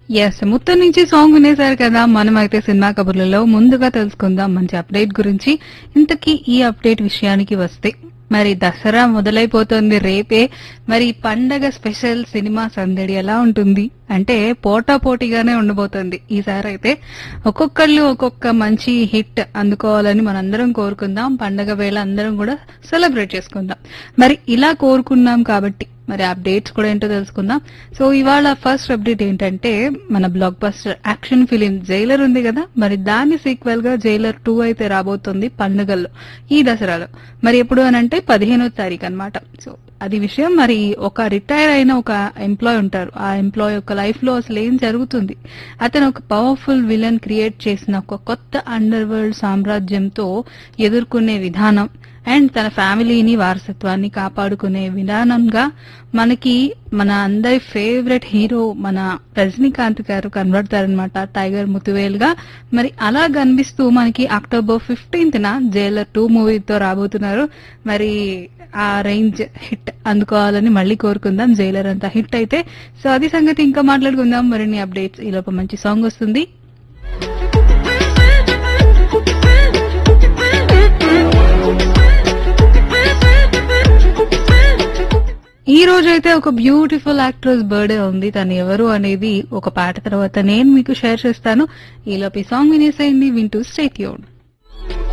yes మొత్తం నుంచి song వినేశారు కదా మనం అయితే సినిమా కబుర్లలో ముందుగా తెలుసుకుందాం మంచి అప్డేట్ గురించి ఇంతకీ ఈ అప్డేట్ విషయానికి వస్తే మరి దసరా మొదలైపోతుంది రేపే మరి పండగ స్పెషల్ సినిమా సందడి ఎలా ఉంటుంది అంటే పోటా పోటీగానే ఉండబోతుంది ఈసారి అయితే ఒక్కొక్కళ్ళు ఒక్కొక్క మంచి హిట్ అందుకోవాలని మనందరం కోరుకుందాం పండగ వేళ అందరం కూడా సెలబ్రేట్ చేసుకుందాం మరి ఇలా కోరుకున్నాం కాబట్టి మరి అప్డేట్స్ కూడా ఏంటో తెలుసుకుందాం సో ఇవాళ ఫస్ట్ అప్డేట్ ఏంటంటే మన blockbuster action film Jailer ఉంది కదా మరి దాని సీక్వెల్ గా జైలర్ టూ అయితే రాబోతుంది పండుగల్లో ఈ దసరాలో మరి ఎప్పుడు అని అంటే పదిహేనో తారీఖు అన్నమాట సో అది విషయం మరి ఒక రిటైర్ అయిన ఒక ఎంప్లాయ్ ఉంటారు ఆ ఎంప్లాయ్ యొక్క లైఫ్ లో అసలు ఏం జరుగుతుంది అతను ఒక పవర్ఫుల్ విలన్ క్రియేట్ చేసిన ఒక కొత్త అండర్ వరల్డ్ సామ్రాజ్యంతో ఎదుర్కొనే విధానం అండ్ తన ఫ్యామిలీని వారసత్వాన్ని కాపాడుకునే విధానంగా మనకి మన అందరి ఫేవరెట్ హీరో మన రజనీకాంత్ గారు కనబడతారనమాట టైగర్ ముతువేల్ గా మరి అలా కనిపిస్తూ మనకి అక్టోబర్ ఫిఫ్టీన్త్ న జైలర్ టూ మూవీతో రాబోతున్నారు మరి ఆ రేంజ్ హిట్ అందుకోవాలని మళ్ళీ కోరుకుందాం జైలర్ అంతా హిట్ అయితే సో అది సంగతి ఇంకా మాట్లాడుకుందాం మరిన్ని అప్డేట్స్ ఈ లోపల మంచి సాంగ్ వస్తుంది ఈ రోజు అయితే ఒక బ్యూటిఫుల్ యాక్ట్రెస్ బర్త్డే ఉంది తను ఎవరు అనేది ఒక పాట తర్వాత నేను మీకు షేర్ చేస్తాను ఈలోపు ఈ సాంగ్ వినేసేయండి వింటూ స్టేట్ యూన్